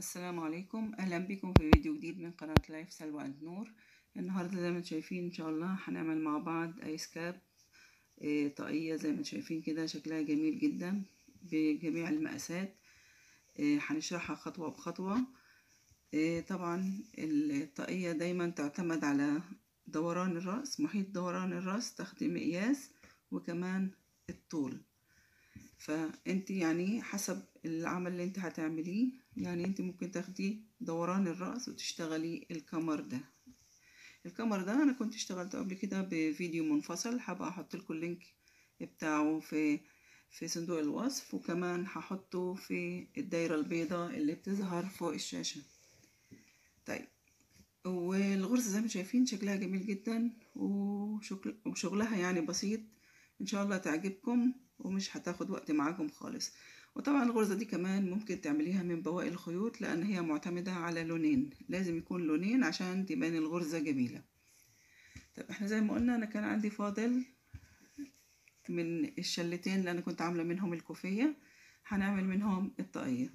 السلام عليكم اهلا بكم في فيديو جديد من قناة لايف سلوى اند نور النهاردة زي ما انتم شايفين ان شاء الله هنعمل مع بعض ايس كاب إيه طاقية زي ما انتم شايفين كده شكلها جميل جدا بجميع المقاسات إيه هنشرحها خطوة بخطوة إيه طبعا الطاقية دايما تعتمد على دوران الرأس محيط دوران الرأس تاخدي مقياس وكمان الطول فانت يعني حسب العمل اللي انت هتعمليه يعني انت ممكن تاخدي دوران الرأس وتشتغلي الكمر ده الكمر ده انا كنت اشتغلته قبل كده بفيديو منفصل هبقى احط لكم اللينك بتاعه في في صندوق الوصف وكمان هحطه في الدايرة البيضاء اللي بتظهر فوق الشاشة طيب والغرزة زي ما شايفين شكلها جميل جدا وشكل وشغلها يعني بسيط ان شاء الله تعجبكم ومش هتاخد وقت معاكم خالص وطبعا الغرزة دي كمان ممكن تعمليها من بواقي الخيوط لان هي معتمدة على لونين لازم يكون لونين عشان تبان الغرزة جميلة طب احنا زي ما قلنا انا كان عندي فاضل من الشلتين اللي انا كنت عاملة منهم الكوفية هنعمل منهم الطاقية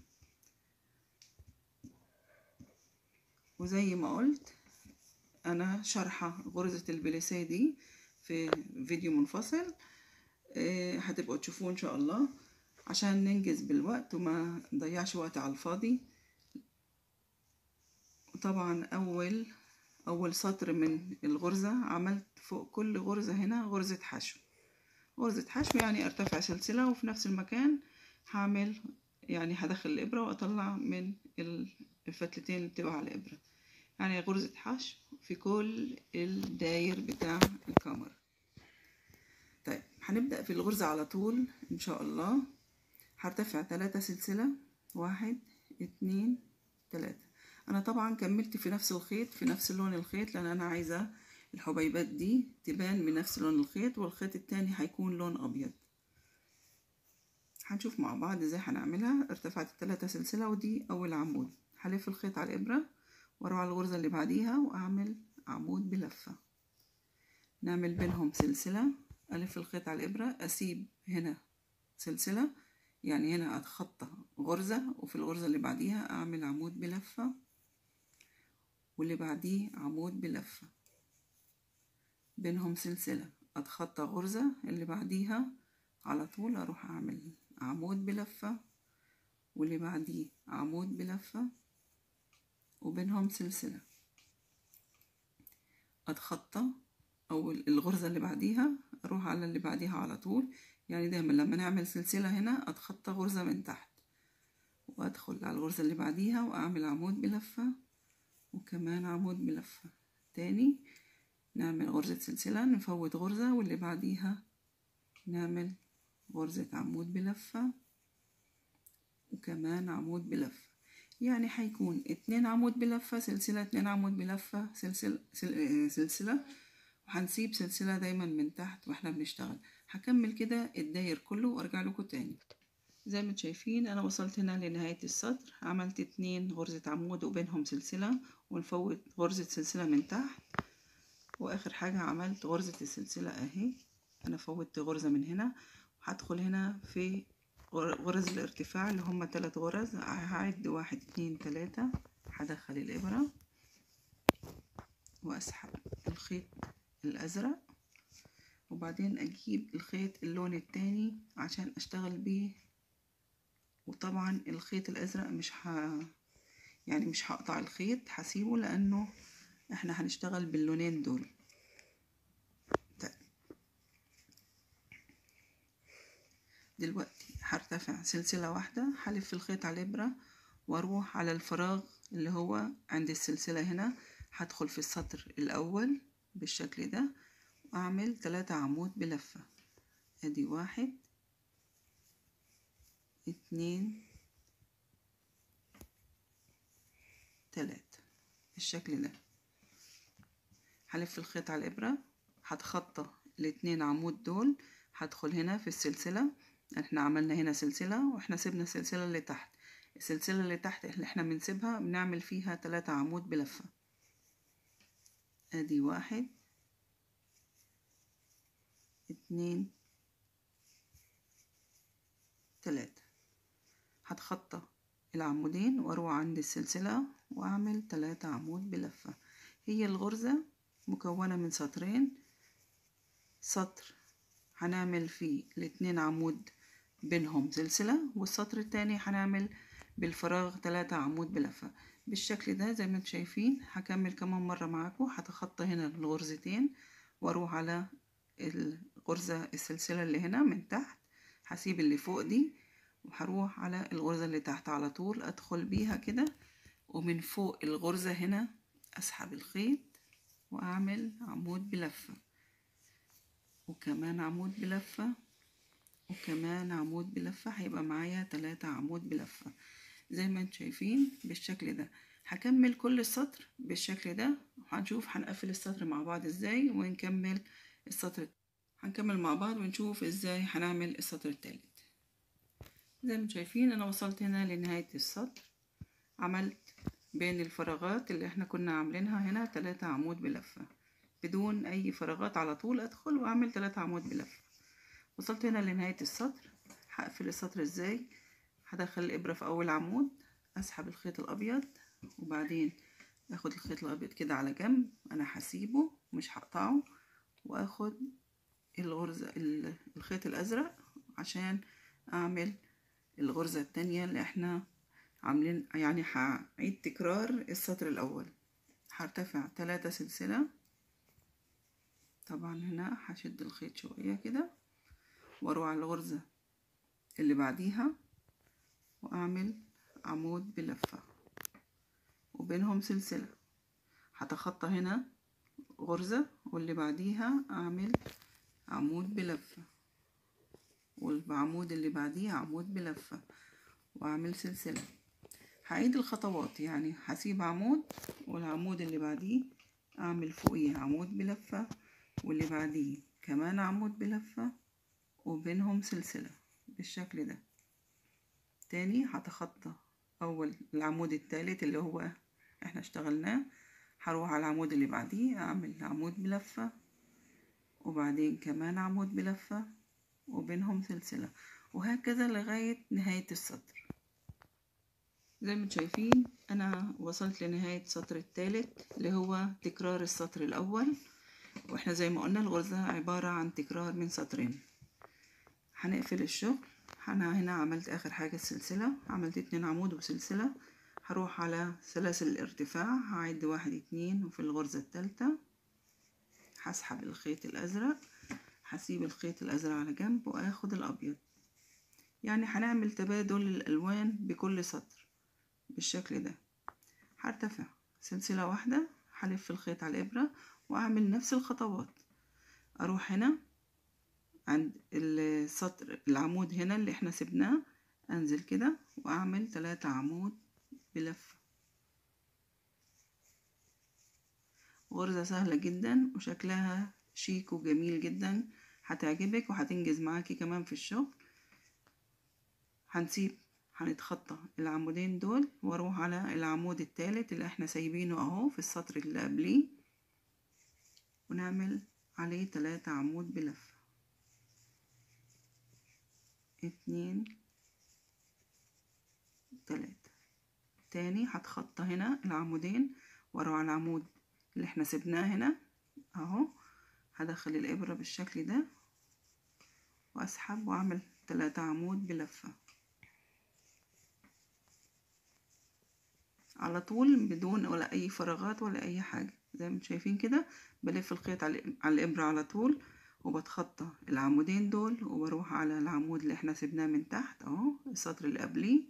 وزي ما قلت انا شارحة غرزة البليسيه دي في فيديو منفصل هتبقوا تشوفوه ان شاء الله عشان ننجز بالوقت وما نضيعش وقت على الفاضي طبعا اول اول سطر من الغرزة عملت فوق كل غرزة هنا غرزة حشو غرزة حشو يعني ارتفع سلسلة وفي نفس المكان هعمل يعني هدخل الابرة واطلع من الفتلتين اللي بتبقى على الابرة يعني غرزة حشو في كل الداير بتاع الكاميرا طيب هنبدأ في الغرزة على طول ان شاء الله هرتفع ثلاثة سلسلة واحد اتنين تلاتة انا طبعا كملت في نفس الخيط في نفس لون الخيط لان انا عايزة الحبيبات دي تبان من نفس لون الخيط والخيط التاني هيكون لون ابيض هنشوف مع بعض ازاي هنعملها ارتفعت ثلاثة سلسلة ودي اول عمود هلف الخيط على الابرة واروح على الغرزة اللي بعديها واعمل عمود بلفة نعمل بينهم سلسلة ألف الخيط على الإبرة أسيب هنا سلسلة يعني هنا أتخطى غرزة وفي الغرزة اللي بعديها أعمل عمود بلفة واللي بعديه عمود بلفة بينهم سلسلة أتخطى غرزة اللي بعديها على طول أروح أعمل عمود بلفة واللي بعديه عمود بلفة وبينهم سلسلة أتخطى أو الغرزة اللي بعديها أروح على اللي بعديها على طول يعني دايما لما نعمل سلسلة هنا أتخطى غرزة من تحت وأدخل على الغرزة اللي بعديها وأعمل عمود بلفة وكمان عمود بلفة تاني نعمل غرزة سلسلة نفوت غرزة واللي بعديها نعمل غرزة عمود بلفة وكمان عمود بلفة يعني هيكون اتنين عمود بلفة سلسلة اتنين عمود بلفة سلسلة سلسلة وهنسيب سلسلة دايما من تحت واحنا بنشتغل هكمل كده الداير كله وارجع لكم تاني زي ما شايفين انا وصلت هنا لنهاية السطر عملت اتنين غرزة عمود وبينهم سلسلة ونفوت غرزة سلسلة من تحت واخر حاجة عملت غرزة السلسلة اهي انا فوتت غرزة من هنا وهدخل هنا في غرز الارتفاع اللي هما تلات غرز هعد واحد اتنين تلاتة هدخل الابرة واسحب الخيط الازرق وبعدين اجيب الخيط اللون التاني عشان اشتغل بيه وطبعا الخيط الازرق مش ه... يعني مش هقطع الخيط هسيبه لانه احنا هنشتغل باللونين دول طيب. دلوقتي هرتفع سلسلة واحدة هلف الخيط على الابرة واروح على الفراغ اللي هو عند السلسلة هنا هدخل في السطر الاول بالشكل ده واعمل تلاتة عمود بلفة ادي واحد اتنين تلاتة بالشكل ده هلف الخيط على الابرة هتخطى الاتنين عمود دول هدخل هنا في السلسلة احنا عملنا هنا سلسلة واحنا سيبنا السلسلة اللي تحت السلسلة اللي تحت اللي احنا بنسيبها بنعمل فيها تلاتة عمود بلفة ادي واحد اتنين تلاتة هتخطى العمودين واروح عند السلسلة واعمل تلاتة عمود بلفة هي الغرزة مكونة من سطرين سطر هنعمل فيه الاتنين عمود بينهم سلسلة والسطر التاني هنعمل بالفراغ تلاتة عمود بلفة بالشكل ده زي ما انتم شايفين هكمل كمان مرة معاكم هتخطى هنا الغرزتين واروح على الغرزة السلسلة اللي هنا من تحت هسيب اللي فوق دي وهروح على الغرزة اللي تحت على طول ادخل بيها كده ومن فوق الغرزة هنا اسحب الخيط واعمل عمود بلفة وكمان عمود بلفة وكمان عمود بلفة هيبقى معايا تلاتة عمود بلفة زي ما انتم شايفين بالشكل ده هكمل كل السطر بالشكل ده وهنشوف هنقفل السطر مع بعض ازاي ونكمل السطر هنكمل مع بعض ونشوف ازاي هنعمل السطر التالت زي ما شايفين انا وصلت هنا لنهاية السطر عملت بين الفراغات اللي احنا كنا عاملينها هنا تلاتة عمود بلفة بدون اي فراغات على طول ادخل واعمل تلاتة عمود بلفة وصلت هنا لنهاية السطر هقفل السطر ازاي هدخل الابرة في اول عمود اسحب الخيط الابيض وبعدين اخد الخيط الابيض كده على جنب انا هسيبه مش هقطعه واخد الغرزة الخيط الازرق عشان اعمل الغرزة التانية اللي احنا عاملين يعني هعيد تكرار السطر الاول هرتفع تلاتة سلسلة طبعا هنا هشد الخيط شوية كده واروح على الغرزة اللي بعديها واعمل عمود بلفة وبينهم سلسلة هتخطى هنا غرزة واللي بعديها اعمل عمود بلفة والعمود اللي بعديه عمود بلفة واعمل سلسلة هعيد الخطوات يعني هسيب عمود والعمود اللي بعديه اعمل فوقيه عمود بلفة واللي بعديه كمان عمود بلفة وبينهم سلسلة بالشكل ده تاني هتخطى اول العمود التالت اللي هو احنا اشتغلناه هروح على العمود اللي بعديه اعمل عمود بلفة وبعدين كمان عمود بلفة وبينهم سلسلة وهكذا لغاية نهاية السطر زي ما شايفين انا وصلت لنهاية السطر الثالث اللي هو تكرار السطر الاول واحنا زي ما قلنا الغرزة عبارة عن تكرار من سطرين هنقفل الشغل انا هنا عملت اخر حاجة السلسلة عملت اتنين عمود وسلسلة هروح على سلاسل الارتفاع هعد واحد اتنين وفي الغرزة التالتة هسحب الخيط الازرق هسيب الخيط الازرق على جنب واخد الابيض يعني هنعمل تبادل الالوان بكل سطر بالشكل ده هرتفع سلسلة واحدة هلف الخيط على الابرة واعمل نفس الخطوات اروح هنا عند السطر العمود هنا اللي احنا سبناه انزل كده واعمل تلاتة عمود بلفة غرزة سهلة جدا وشكلها شيك وجميل جدا هتعجبك وهتنجز معاكي كمان في الشغل هنسيب هنتخطى العمودين دول واروح على العمود التالت اللي احنا سايبينه اهو في السطر اللي قبليه ونعمل عليه تلاتة عمود بلفة اتنين تلاتة تاني هتخطى هنا العمودين واروح على العمود اللي احنا سبناه هنا اهو هدخل الابرة بالشكل ده واسحب واعمل تلاتة عمود بلفة على طول بدون ولا اي فراغات ولا اي حاجة زي ما شايفين كده بلف الخيط على الابرة على طول وبتخطى العمودين دول وبروح على العمود اللي احنا سبناه من تحت اهو السطر اللي قبليه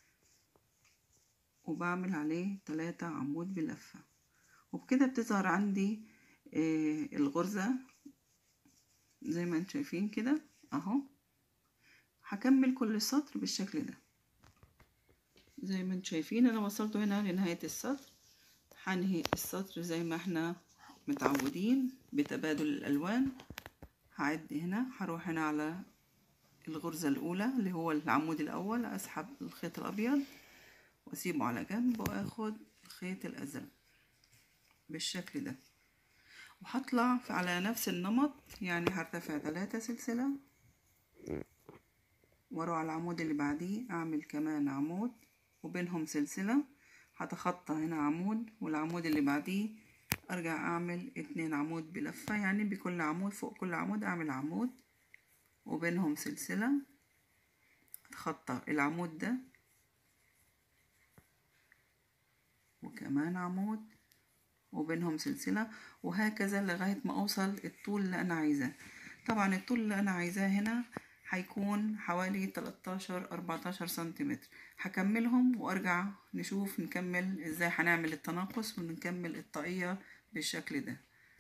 وبعمل عليه تلاتة عمود بلفة وبكده بتظهر عندي آه الغرزة زي ما انتم شايفين كده اهو هكمل كل سطر بالشكل ده زي ما انتم شايفين انا وصلت هنا لنهاية السطر هنهي السطر زي ما احنا متعودين بتبادل الالوان هعد هنا هروح هنا على الغرزة الأولى اللي هو العمود الأول أسحب الخيط الأبيض وأسيبه على جنب وأخد الخيط الأزرق بالشكل ده وهطلع على نفس النمط يعني هرتفع ثلاثة سلسلة واروح على العمود اللي بعديه أعمل كمان عمود وبينهم سلسلة هتخطى هنا عمود والعمود اللي بعديه ارجع اعمل اتنين عمود بلفة يعني بكل عمود فوق كل عمود اعمل عمود وبينهم سلسلة اتخطى العمود ده وكمان عمود وبينهم سلسلة وهكذا لغاية ما اوصل الطول اللي انا عايزاه طبعا الطول اللي انا عايزاه هنا هيكون حوالي 13 14 سنتيمتر هكملهم وارجع نشوف نكمل ازاي هنعمل التناقص ونكمل الطاقية بالشكل ده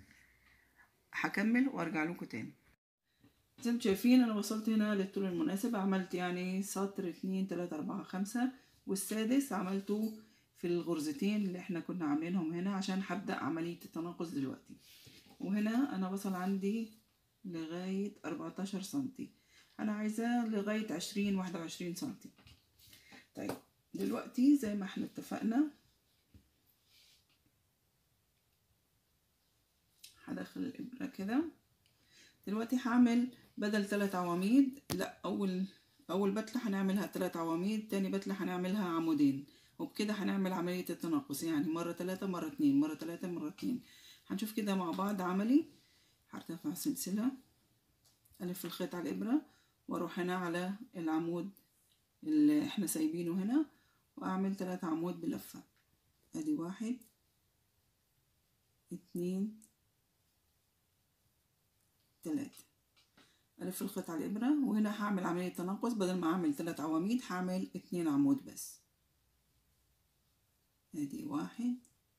هكمل وارجع لكم تاني زي ما شايفين انا وصلت هنا للطول المناسب عملت يعني سطر اتنين تلاتة اربعة خمسة والسادس عملته في الغرزتين اللي احنا كنا عاملينهم هنا عشان هبدأ عملية التناقص دلوقتي وهنا انا وصل عندي لغاية اربعتاشر سنتي انا عايزاه لغاية عشرين واحدة وعشرين سنتي طيب دلوقتي زي ما احنا اتفقنا هدخل الابرة كده دلوقتي هعمل بدل ثلاث عواميد لا اول اول بتلة هنعملها ثلاث عواميد تاني بتلة هنعملها عمودين وبكده هنعمل عملية التناقص يعني مرة ثلاثة مرة اتنين مرة ثلاثة مرة اتنين هنشوف كده مع بعض عملي هرتفع سلسلة ألف الخيط على الإبرة وأروح هنا على العمود اللي احنا سايبينه هنا وأعمل تلاتة عمود بلفة أدي واحد اتنين تلاتة ألف الخيط على الإبرة وهنا هعمل عملية تناقص بدل ما أعمل تلات عواميد هعمل اتنين عمود بس ادي واحد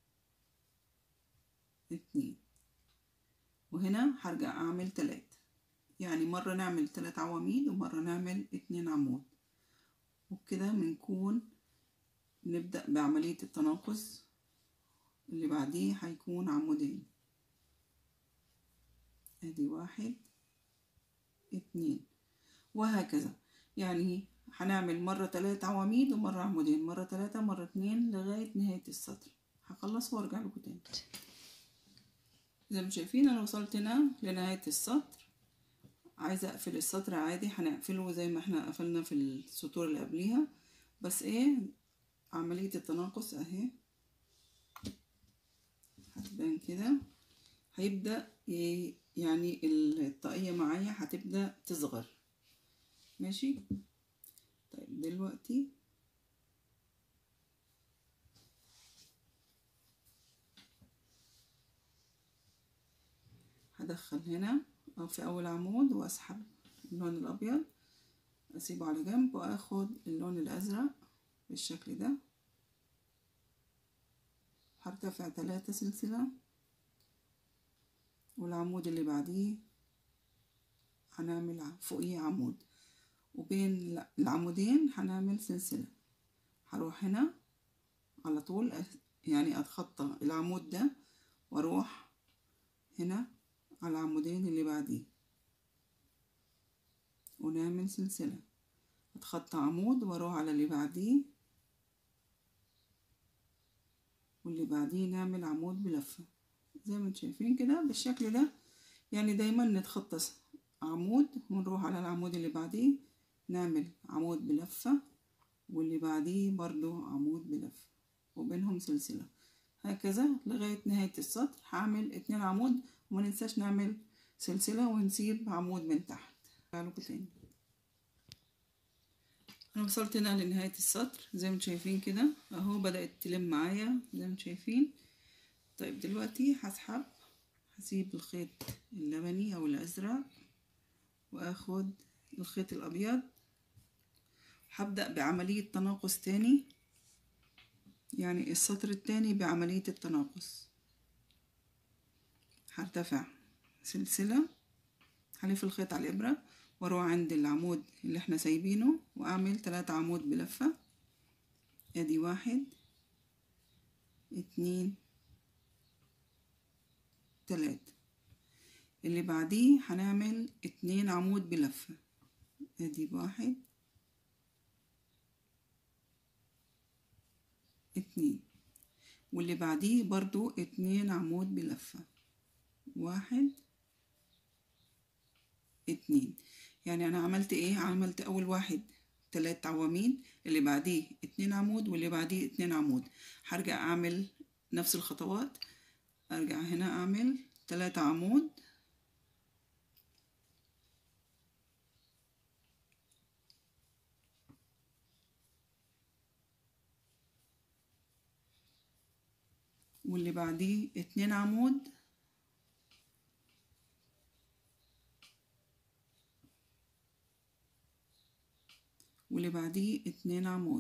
اتنين وهنا هرجع اعمل تلات يعني مرة نعمل تلات عواميد ومرة نعمل اتنين عمود وبكده بنكون نبدأ بعملية التناقص اللي بعديه هيكون عمودين ادي واحد اتنين وهكذا يعني هنعمل مرة تلات عواميد ومرة عمودين مرة تلاتة مرة اتنين لغاية نهاية السطر هخلص وارجع لكم تاني زي ما شايفين انا وصلت هنا لنهاية السطر عايزة اقفل السطر عادي هنقفله زي ما احنا قفلنا في السطور اللي قبليها بس ايه عملية التناقص اهي هتبان كده هيبدأ يعني الطاقية معايا هتبدأ تصغر ماشي طيب دلوقتي هدخل هنا أو في أول عمود وأسحب اللون الأبيض أسيبه على جنب وأخد اللون الأزرق بالشكل ده هرتفع تلاتة سلسلة والعمود اللي بعديه هنعمل فوقيه عمود وبين العمودين هنعمل سلسلة هروح هنا على طول يعني اتخطى العمود ده واروح هنا على العمودين اللي بعديه ونعمل سلسلة اتخطى عمود واروح على اللي بعديه واللي بعديه نعمل عمود بلفة زي ما انتم شايفين كده بالشكل ده يعني دايما نتخطى عمود ونروح على العمود اللي بعديه نعمل عمود بلفة واللي بعديه برضو عمود بلفة وبينهم سلسلة هكذا لغاية نهاية السطر هعمل اتنين عمود وما ننساش نعمل سلسلة ونسيب عمود من تحت تعالوا تاني انا وصلت هنا لنهاية السطر زي ما شايفين كده اهو بدأت تلم معايا زي ما شايفين طيب دلوقتي هسحب هسيب الخيط اللبني او الازرق واخد الخيط الابيض هبدأ بعملية تناقص تاني يعني السطر التاني بعملية التناقص هرتفع سلسلة هلف الخيط على الإبرة واروح عند العمود اللي احنا سايبينه واعمل تلاتة عمود بلفة ادي واحد اتنين تلاتة اللي بعديه هنعمل اتنين عمود بلفة ادي واحد اتنين واللي بعديه برضو اتنين عمود بلفة واحد اتنين يعني انا عملت ايه عملت اول واحد تلات عواميد اللي بعديه اتنين عمود واللي بعديه اتنين عمود هرجع اعمل نفس الخطوات ارجع هنا اعمل تلاتة عمود واللي بعديه اتنين عمود واللي بعديه اتنين عمود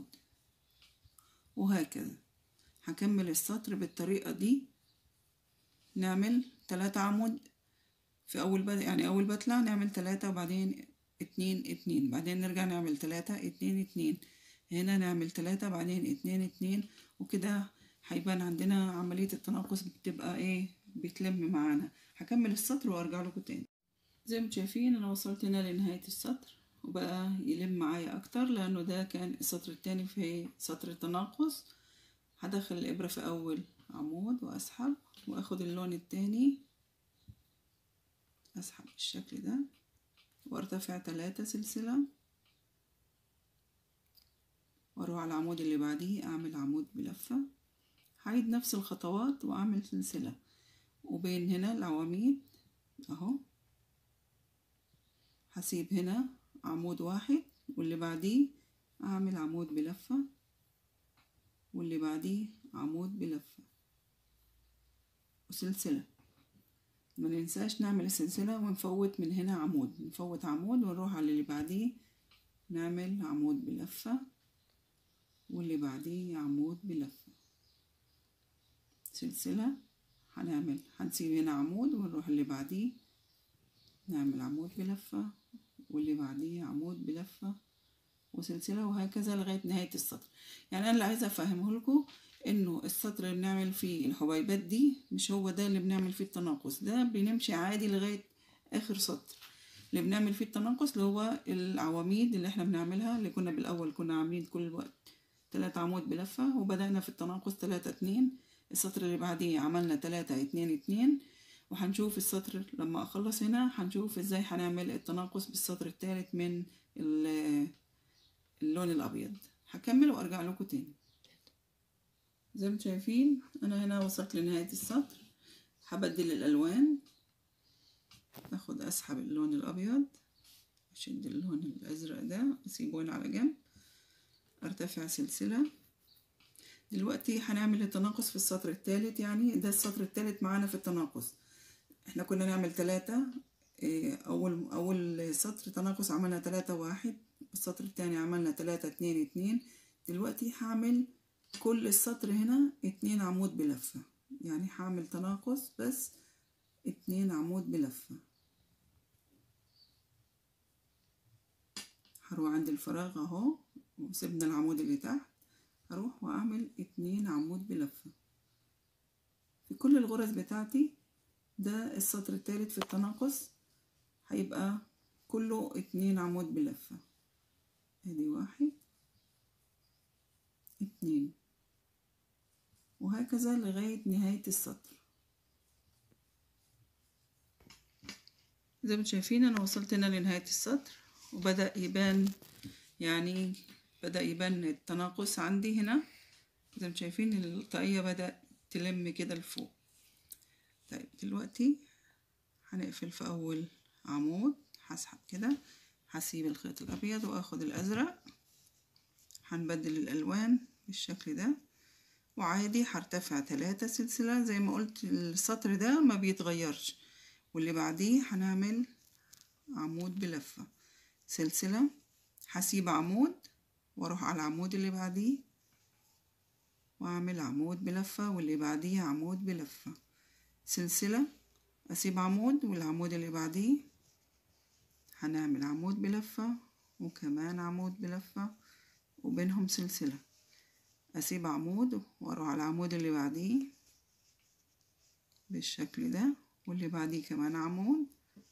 وهكذا هكمل السطر بالطريقة دي نعمل تلاتة عمود في أول بد... يعني أول بطلع نعمل تلاتة وبعدين اتنين اتنين بعدين نرجع نعمل تلاتة اتنين اتنين هنا نعمل تلاتة بعدين اتنين اتنين وكده هيبان عندنا عملية التناقص بتبقى ايه بتلم معانا هكمل السطر وارجع لكم تاني زي ما شايفين انا وصلت هنا لنهاية السطر وبقى يلم معايا اكتر لانه ده كان السطر التاني في سطر التناقص هدخل الابرة في اول عمود واسحب واخد اللون التاني اسحب بالشكل ده وارتفع تلاتة سلسلة واروح على العمود اللي بعديه اعمل عمود بلفة هعيد نفس الخطوات واعمل سلسلة وبين هنا العواميد اهو هسيب هنا عمود واحد واللي بعديه اعمل عمود بلفة واللي بعديه عمود بلفة وسلسلة ما ننساش نعمل السلسلة ونفوت من هنا عمود نفوت عمود ونروح على اللي بعديه نعمل عمود بلفة واللي بعديه عمود بلفة سلسلة هنعمل هنسيب هنا عمود ونروح اللي بعديه نعمل عمود بلفة واللي بعديه عمود بلفة وسلسلة وهكذا لغاية نهاية السطر يعني أنا اللي عايزة أفهمه لكم إنه السطر اللي بنعمل فيه الحبيبات دي مش هو ده اللي بنعمل فيه التناقص ده بنمشي عادي لغاية آخر سطر اللي بنعمل فيه التناقص اللي هو العواميد اللي احنا بنعملها اللي كنا بالأول كنا عاملين كل وقت تلاتة عمود بلفة وبدأنا في التناقص تلاتة اتنين السطر اللي بعديه عملنا تلاتة اتنين اتنين وهنشوف السطر لما اخلص هنا هنشوف ازاي هنعمل التناقص بالسطر الثالث من اللون الابيض هكمل وارجع لكم تاني زي ما شايفين انا هنا وصلت لنهاية السطر هبدل الالوان اخد اسحب اللون الابيض اشد اللون الازرق ده اسيبه هنا على جنب ارتفع سلسله دلوقتي هنعمل التناقص في السطر الثالث يعني ده السطر الثالث معانا في التناقص احنا كنا نعمل تلاتة اول اول سطر تناقص عملنا تلاتة واحد السطر التاني عملنا تلاتة اتنين اتنين دلوقتي هعمل كل السطر هنا اتنين عمود بلفة يعني هعمل تناقص بس اتنين عمود بلفة هروح عند الفراغ اهو وسيبنا العمود اللي تحت هروح واعمل اتنين عمود بلفة في كل الغرز بتاعتي ده السطر التالت في التناقص هيبقى كله اتنين عمود بلفة ادي واحد اتنين وهكذا لغاية نهاية السطر زي ما شايفين انا وصلت هنا لنهاية السطر وبدأ يبان يعني بدأ يبان التناقص عندي هنا زي ما شايفين الطاقية بدأ تلم كده لفوق طيب دلوقتي هنقفل في أول عمود هسحب كده هسيب الخيط الأبيض وآخد الأزرق هنبدل الألوان بالشكل ده وعادي هرتفع تلاتة سلسلة زي ما قلت السطر ده ما بيتغيرش واللي بعديه هنعمل عمود بلفة سلسلة هسيب عمود واروح على العمود اللي بعديه واعمل عمود بلفة واللي بعديه عمود بلفة سلسلة اسيب عمود والعمود اللي بعديه هنعمل عمود بلفة وكمان عمود بلفة وبينهم سلسلة اسيب عمود واروح على العمود اللي بعديه بالشكل ده واللي بعديه كمان عمود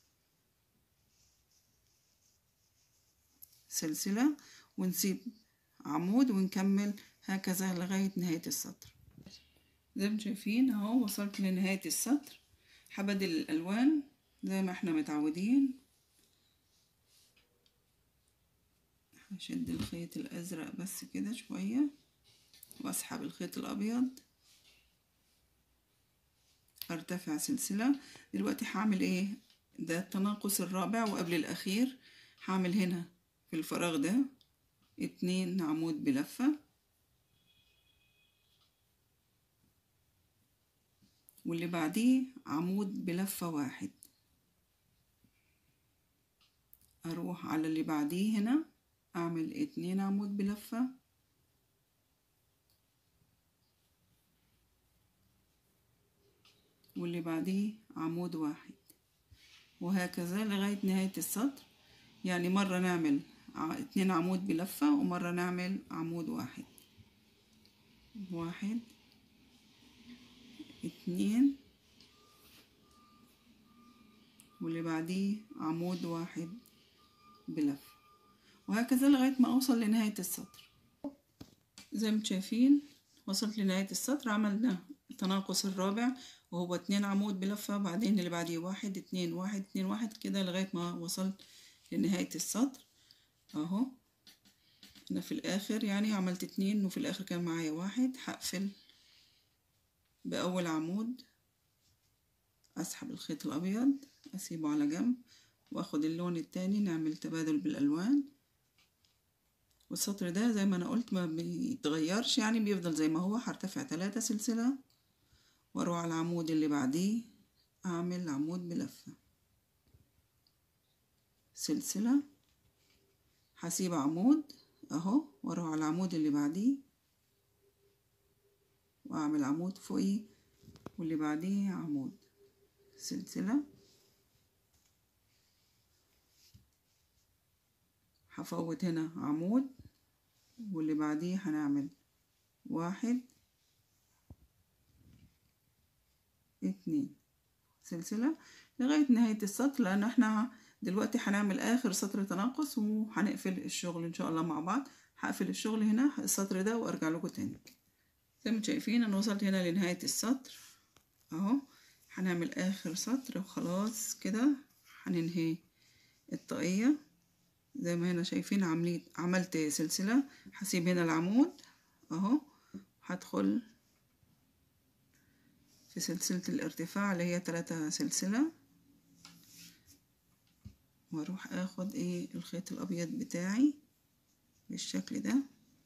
سلسلة ونسيب عمود ونكمل هكذا لغاية نهاية السطر زي ما شايفين اهو وصلت لنهاية السطر هبدل الألوان زي ما احنا متعودين هشد الخيط الازرق بس كده شوية واسحب الخيط الابيض ارتفع سلسلة دلوقتي هعمل ايه ده التناقص الرابع وقبل الاخير هعمل هنا في الفراغ ده اتنين عمود بلفة واللي بعديه عمود بلفة واحد اروح على اللي بعديه هنا اعمل اتنين عمود بلفة واللي بعديه عمود واحد وهكذا لغاية نهاية السطر يعني مرة نعمل اتنين عمود بلفة ومرة نعمل عمود واحد واحد اتنين واللي بعديه عمود واحد بلفة وهكذا لغاية ما أوصل لنهاية السطر زي ما شايفين وصلت لنهاية السطر عملنا التناقص الرابع وهو اتنين عمود بلفة بعدين اللي بعديه واحد اتنين واحد اتنين واحد كده لغاية ما وصلت لنهاية السطر اهو انا في الاخر يعني عملت اتنين وفي الاخر كان معايا واحد هقفل باول عمود اسحب الخيط الابيض اسيبه على جنب واخد اللون التاني نعمل تبادل بالالوان والسطر ده زي ما انا قلت ما بيتغيرش يعني بيفضل زي ما هو هرتفع تلاتة سلسلة واروح على العمود اللي بعديه اعمل عمود بلفة سلسلة هسيب عمود اهو واروح على العمود اللي بعديه واعمل عمود فوقيه واللي بعديه عمود سلسلة هفوت هنا عمود واللي بعديه هنعمل واحد اتنين سلسلة لغاية نهاية السطر لأن احنا دلوقتي هنعمل آخر سطر تناقص وهنقفل الشغل إن شاء الله مع بعض هقفل الشغل هنا السطر ده وأرجع لكم تاني زي ما شايفين أنا وصلت هنا لنهاية السطر أهو هنعمل آخر سطر وخلاص كده هننهي الطاقية زي ما هنا شايفين عمليت عملت سلسلة هسيب هنا العمود اهو هدخل في سلسلة الارتفاع اللي هي تلاتة سلسلة واروح اخد ايه الخيط الابيض بتاعي بالشكل ده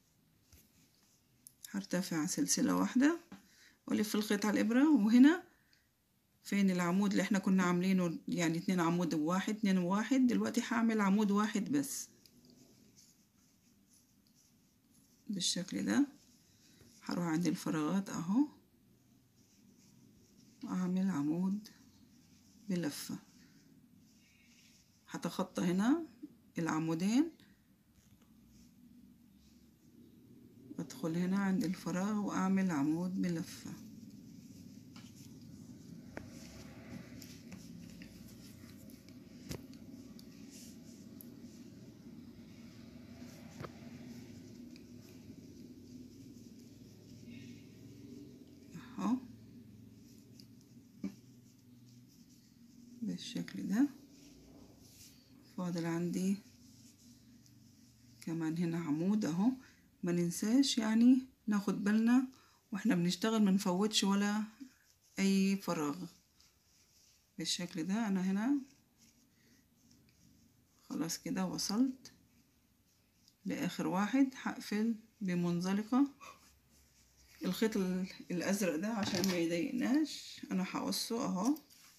هرتفع سلسلة واحدة والف الخيط على الابرة وهنا فين العمود اللي احنا كنا عاملينه يعني اتنين عمود بواحد اتنين وواحد دلوقتي هعمل عمود واحد بس بالشكل ده هروح عند الفراغات اهو اعمل عمود بلفة هتخطى هنا العمودين ادخل هنا عند الفراغ واعمل عمود بلفه اهو بالشكل ده فاضل عندي كمان هنا عمود اهو ما ننساش يعني ناخد بالنا واحنا بنشتغل ما نفوتش ولا اي فراغ بالشكل ده انا هنا خلاص كده وصلت لاخر واحد هقفل بمنزلقه الخيط الازرق ده عشان ما يضايقناش انا هقصه اهو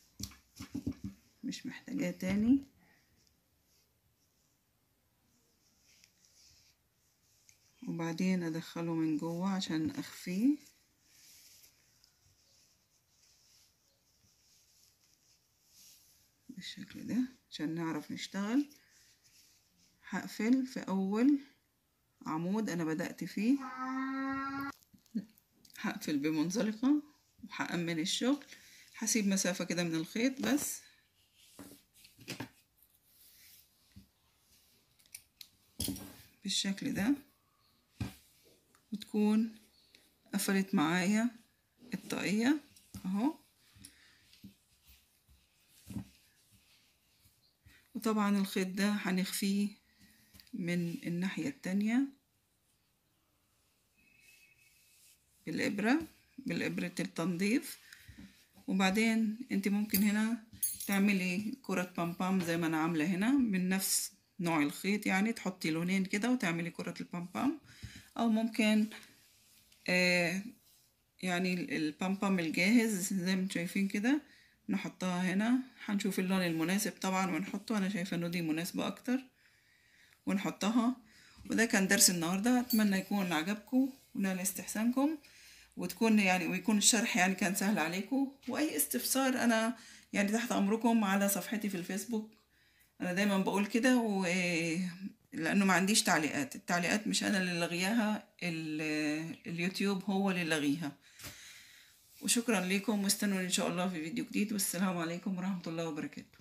مش محتاجاه تاني وبعدين ادخله من جوه عشان اخفيه بالشكل ده عشان نعرف نشتغل هقفل في اول عمود انا بدأت فيه هقفل بمنزلقة وهأمن الشغل هسيب مسافة كده من الخيط بس بالشكل ده وتكون قفلت معايا الطاقية اهو وطبعا الخيط ده هنخفيه من الناحية التانية بالإبرة بالإبرة التنظيف وبعدين انت ممكن هنا تعملي كرة بامبام زي ما انا عاملة هنا من نفس نوع الخيط يعني تحطي لونين كده وتعملي كرة البامبام او ممكن آه يعني البامبام الجاهز زي ما شايفين كده نحطها هنا هنشوف اللون المناسب طبعا ونحطه انا شايفه انه دي مناسبة اكتر ونحطها وده كان درس النهاردة اتمنى يكون عجبكم ونال استحسانكم وتكون يعني ويكون الشرح يعني كان سهل عليكم واي استفسار انا يعني تحت امركم على صفحتي في الفيسبوك انا دايما بقول كده و لانه ما عنديش تعليقات التعليقات مش انا اللي لغياها اليوتيوب هو اللي لغيها وشكرا لكم واستنوني ان شاء الله في فيديو جديد والسلام عليكم ورحمه الله وبركاته